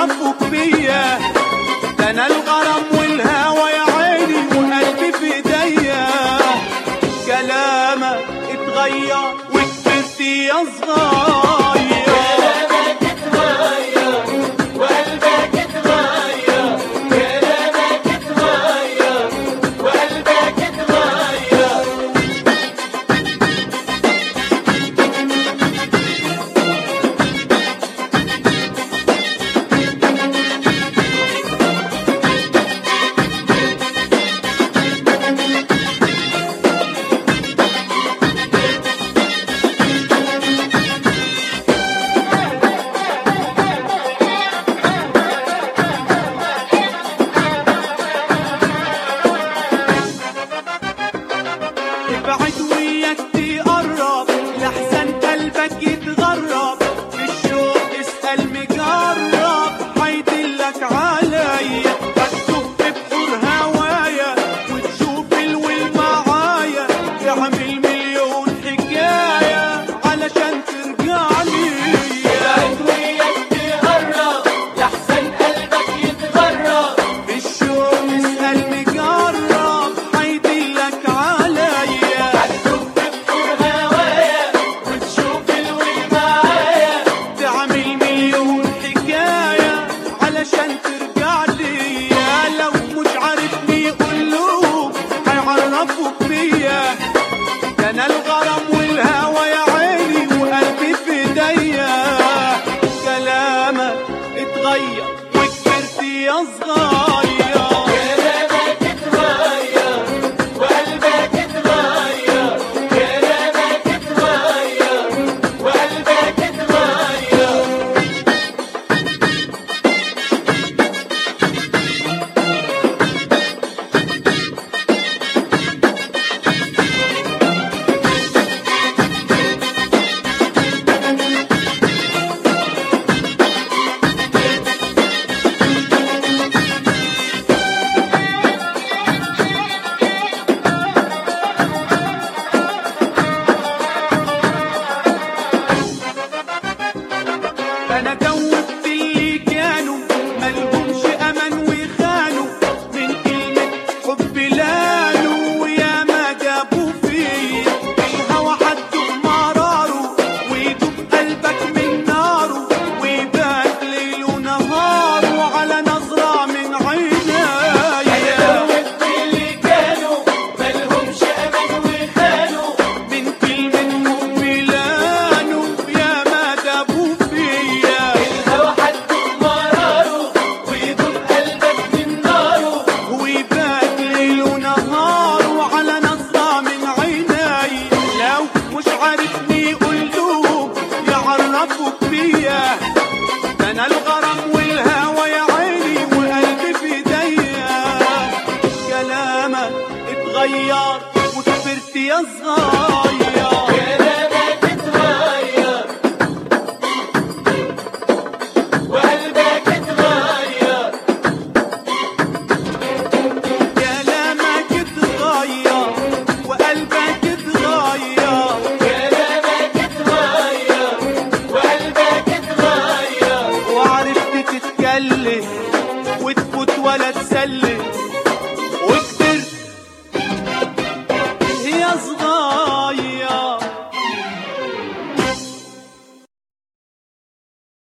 يعرفوك بيا ده انا الغرام والهوى يا عيني وقلبي في ايديا كلامك اتغير وكبرت يا صغير ابعد وياك تقرب لحسن قلبك يتغرب في الشوق اسأل مجرب هيدلك عليا هتشوف بحور هوايا وتشوف الويل معايا تعمل مليون حكاية علشان ترجع ليا في الشوق اسأل مجرب هيدلك عليا تعمل مليون حكاية علشان ترجع ليا لو مش عارفني قولوك هيعرفوك بيا ده انا الغرام والهوى يا عيني وقلبي في ايديا كلامك اتغير وكبرت يا صغير انا دوبت اللي كانوا ملهمش امان وخانوا من كلمة حب لانوا ويا ما جابوا فيا الهوى حدوا مراره ويدوب قلبك من ناره ويبات ليل ونهاره على نظرة من عينيا من كلمة حب لانوا يا ما جابوا فيا ويبات ليل ونهار وعلى نظرة من عيني لو مش عارفني قولوك يعرفوك بيا ده انا الغرام والهوى يا عيني وقلبي في ايديا كلامك اتغير وكبرت يا صغير كلامك اتغير وقلبك اتغير وعرفت تتكلم وتفوت ولا